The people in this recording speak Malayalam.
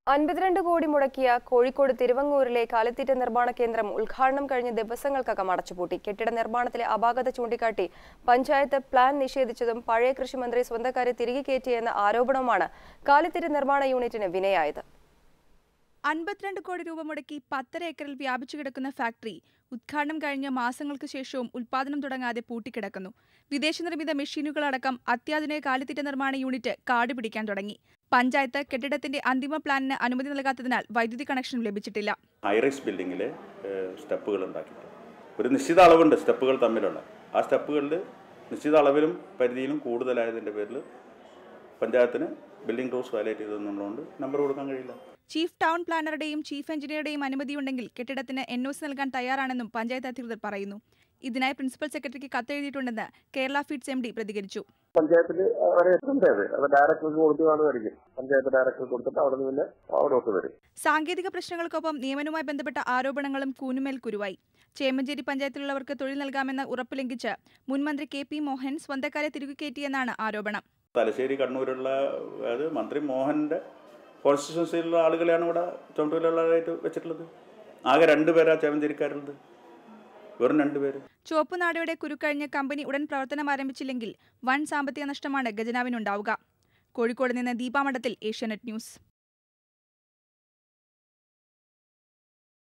അൻപത്തിരണ്ട് കോടി മുടക്കിയ കോഴിക്കോട് തിരുവങ്ങൂരിലെ കാലിത്തീറ്റ നിർമ്മാണ കേന്ദ്രം ഉദ്ഘാടനം കഴിഞ്ഞ ദിവസങ്ങൾക്കകം അടച്ചുപൂട്ടി കെട്ടിട നിർമ്മാണത്തിലെ അപാകത ചൂണ്ടിക്കാട്ടി പഞ്ചായത്ത് പ്ലാൻ നിഷേധിച്ചതും പഴയ കൃഷിമന്ത്രി സ്വന്തക്കാരെ തിരികെ കയറ്റിയെന്ന ആരോപണവുമാണ് കാലിത്തീറ്റ നിർമ്മാണ യൂണിറ്റിന് വിനയായത് അൻപത്തിരണ്ട് കോടി രൂപ മുടക്കി പത്തര ഏക്കറിൽ വ്യാപിച്ചു കിടക്കുന്ന ഫാക്ടറി ഉദ്ഘാടനം കഴിഞ്ഞ മാസങ്ങൾക്ക് ശേഷവും ഉൽപാദനം തുടങ്ങാതെ പൂട്ടിക്കിടക്കുന്നു വിദേശ നിർമ്മിത മെഷീനുകളടക്കം അത്യാധുനിക കാലിത്തീറ്റ നിർമ്മാണ യൂണിറ്റ് കാട് പിടിക്കാൻ തുടങ്ങി പഞ്ചായത്ത് കെട്ടിടത്തിന്റെ അന്തിമ പ്ലാനിന് അനുമതി നൽകാത്തതിനാൽ വൈദ്യുതി കണക്ഷനും ലഭിച്ചിട്ടില്ല ഹൈറൈസ് ബിൽഡിങ്ങിൽ സ്റ്റെപ്പുകൾ ഉണ്ടാക്കിയിട്ട് ഒരു നിശ്ചിത അളവുണ്ട് സ്റ്റെപ്പുകൾ തമ്മിലുള്ള ആ സ്റ്റെപ്പുകളിൽ നിശ്ചിത അളവിലും പരിധിയിലും കൂടുതലായതിൻ്റെ പേരിൽ പഞ്ചായത്തിന് ബിൽഡിംഗ് റൂൾസ് വയലേറ്റ് ചെയ്തെന്നുള്ളതുകൊണ്ട് നമ്പർ കൊടുക്കാൻ കഴിയില്ല ചീഫ് ടൗൺ പ്ലാനറുടെയും ചീഫ് എഞ്ചിനീയറുടെയും അനുമതിയുണ്ടെങ്കിൽ കെട്ടിടത്തിന് എൻ ഒ സി നൽകാൻ തയ്യാറാണെന്നും പഞ്ചായത്ത് അധികൃതർ പറയുന്നു ഇതിനായി പ്രിൻസിപ്പൽ സെക്രട്ടറിക്ക് കത്തെഴുതിയിട്ടുണ്ടെന്ന് കേരള ഫീഡ്സ് എം ഡി പ്രതികരിച്ചു പഞ്ചായത്തിൽ അവരെ എത്തേണ്ടത് അത് ഡയറക്ടർക്ക് കൊടുത്തു കാണുമായിരിക്കും പഞ്ചായത്ത് ഡയറക്ടർക്ക് കൊടുത്തിട്ട് അവിടെ നിന്ന് പിന്നെ അവരോട്ട് വരും സാങ്കേതിക പ്രശ്നങ്ങൾക്കൊപ്പം നിയമനവുമായി ബന്ധപ്പെട്ട ആരോപണങ്ങളും കൂനുമേൽ കുരുവായി ചേമഞ്ചേരി പഞ്ചായത്തിലുള്ളവർക്ക് തൊഴിൽ നൽകാമെന്ന ഉറപ്പ് ലംഘിച്ച് മുൻമന്ത്രി കെ പി മോഹൻ സ്വന്തക്കാരെ തിരികെ കയറ്റിയെന്നാണ് ആരോപണം തലശ്ശേരി കണ്ണൂരുള്ള അതായത് മന്ത്രി മോഹൻ്റെ കോൺസ്റ്റിറ്റ്യൻസിയിലുള്ള ആളുകളെയാണ് ഇവിടെ ചുമട്ടുതൊഴിലാളികളായിട്ട് വെച്ചിട്ടുള്ളത് ആകെ രണ്ട് പേരാ ചേമഞ്ചേരിക്കാരുള്ളത് വെറും രണ്ട് പേര് ചുവപ്പ് നാടയുടെ കുരുക്കഴിഞ്ഞ് കമ്പനി ഉടൻ പ്രവർത്തനം ആരംഭിച്ചില്ലെങ്കിൽ വൻ സാമ്പത്തിക നഷ്ടമാണ് ഖജനാവിനുണ്ടാവുക കോഴിക്കോട് നിന്ന് ദീപാമഠത്തിൽ ഏഷ്യാനെറ്റ് ന്യൂസ്